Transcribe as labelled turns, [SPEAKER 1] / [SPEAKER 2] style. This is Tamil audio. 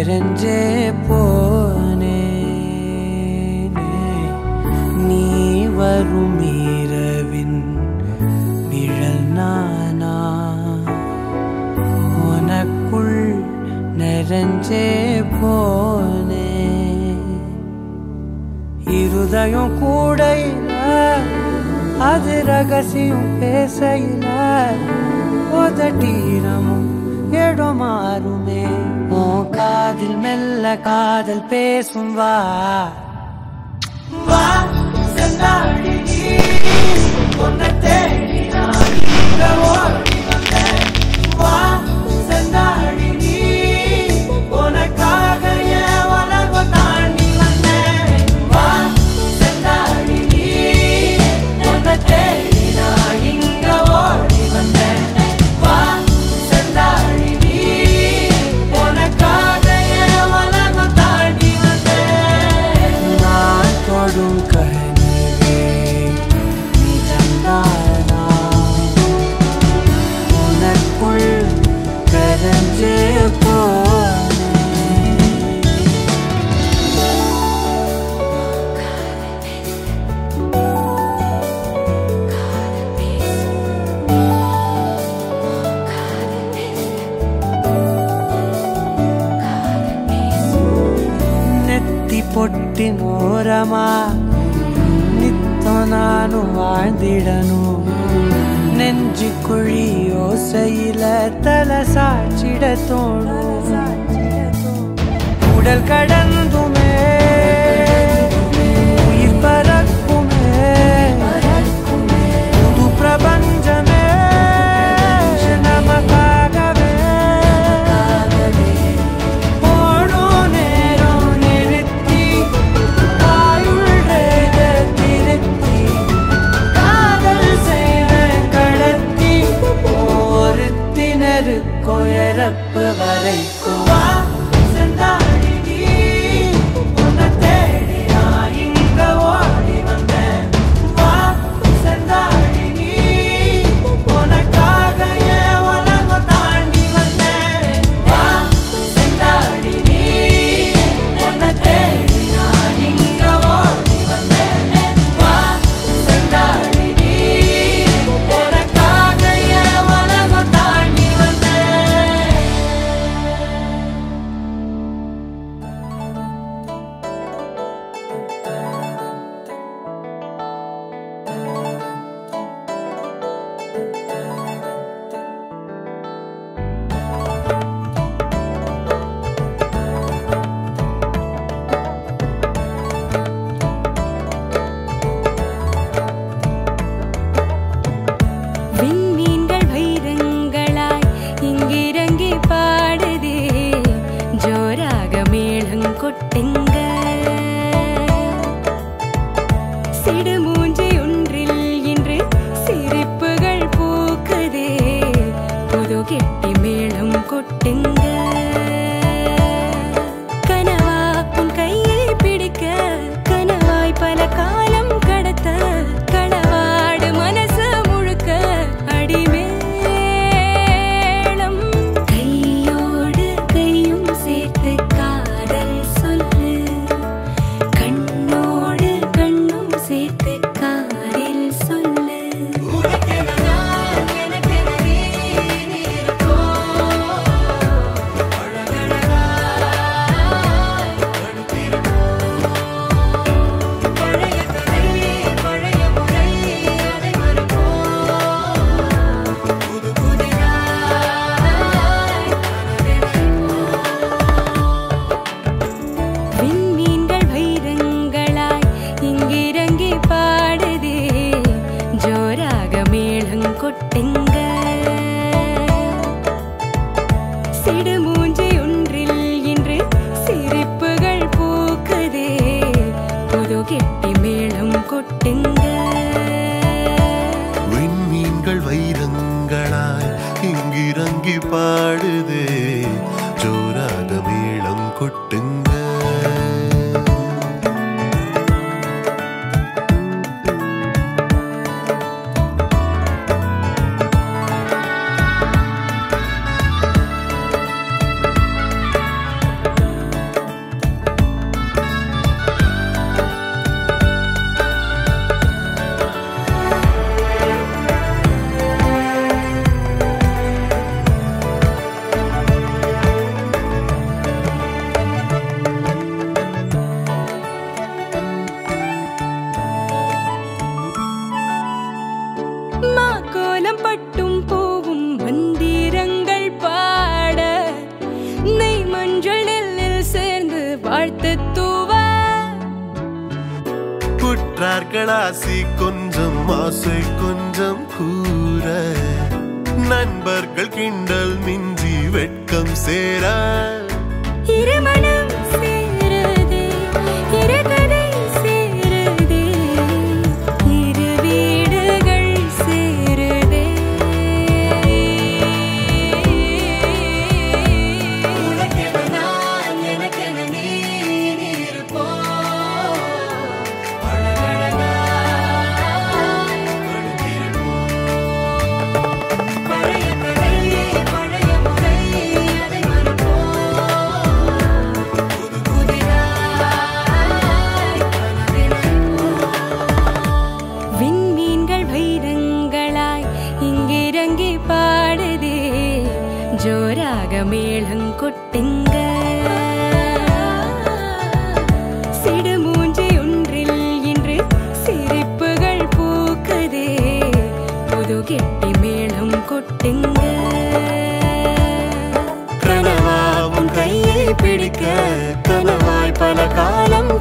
[SPEAKER 1] கரஞ்சே போனேனே நீ வரும் இரவின் நிழல் நானா உனக்குள் நிறைஞ்சே போனே இருதயம் கூடையில அது ரகசியம் பேசையில உதட்டீரமும் இடம் மாறுமே உன் காதில் மெல்ல காதல் பேசும் வா வா செந்தாழி நீ உன்னை தேடி நான் இங்க ஓடி வந்தேன் வா செந்தாழி நீ உனக்காக என் உலகம் தாண்டி வந்தேன் வா செந்தாழி நீ உன்னை தேடி நான் இங்க ஓடி வந்தேன் வா செந்தாழி நீ உனக்காக என் உலகம் தாண்டி வந்தேன் நான் தொடும் கனவே நிஜம்தானா உனக்குள் கரஞ்சே போனேன் ನೆತ್ತಿ ಪೊಟ್ಟಿನೋರಮ ನಿತ್ತ ನಾನು வாழ்ந்திடನು நெஞ்சு குழி யோசையில தலை சாச்சிட தோணும் உடல் கடந்துமே உயிர் பறக்குமே புது பிரபஞ்சமே நமக்காகவே ஓடும் நேரம் நிறுத்தி ஆயுள் ரேக திருத்தி காதல் செய்வேன் கடத்தி ஒருத்தினருக்கும் இறப்பு வரைக்கும் வா செந்தாழி நீ, உன்னை தேடி நான் இங்க ஓடி வந்தேன். வா செந்தாழி நீ, உனக்காக என் உலகம் தாண்டி வந்தேன். வா செந்தாழி நீ, உன்னை தேடி நான் இங்க ஓடி வந்தேன். வா செந்தாழி நீ, உனக்காக என் உலகம் தாண்டி வந்தேன்.
[SPEAKER 2] விண்மீன்கள் வைரங்களாய் இங்கிறங்கி பாடுதே ஜோராக மேளம் கொட்டுங்க சிடுமூஞ்சி ஒன்றில் இன்று சிரிப்புகள் பூக்குதே புது கெட்டி மேளம் கொட்டுங்க கனவா உன் கையை பிடிக்க கனவாய் பல காலம் கடத்த களவாடு மனசு முழுக்க அடிமேளம் கையோடு கையும் சேர்த்து காதல் சொல்லு கண்ணோடு கண்ணும் சேர்த்து காதில் சொல்லு விண்மீன்கள் வைரங்களாய் இங்கிறங்கி பாடுதே ஜோராக மேளம் கொட்டுங்க சிடுமூஞ்சி ஒன்றில் இன்று சிரிப்புகள் பூக்குதே புது கெட்டி மேளம் கொட்டுங்க
[SPEAKER 3] விண்மீன்கள் வைரங்களாய் இங்கிறங்கி பாடுதே ஜோராக மேளம் கொட்டுங்க
[SPEAKER 2] பட்டும் பூவும் மந்திரங்கள் பாட நெய் மஞ்சள் நெல்லில் சேர்ந்து வாழ்த்து தூவ
[SPEAKER 3] புற்றார்களாசி கொஞ்சம் ஆசை கொஞ்சம் கூற நண்பர்கள் கிண்டல் மிஞ்சி வெட்கம் சேர
[SPEAKER 2] இருமணம் சேருதே இருகதை சேருதே இரு வீடுகள் சேருதே
[SPEAKER 1] உனக்கென நான் எனக்கென நீ இருப்போம் அழகழகாய் பழைய கதை பழைய முறை அதை மறப்போம் புது புதிதாய் கனவை
[SPEAKER 2] விண்மீன்கள் வைரங்களாய் இங்கிறங்கி பாடுதே ஜோராக மேளங்கொட்டுங்க சிடுமூஞ்சி ஒன்றில் இன்று சிரிப்புகள் பூக்குதே புது கெட்டி மேளம் கொட்டுங்க
[SPEAKER 3] கனவாவும் கையை பிடிக்க கனவாய் பல காலம்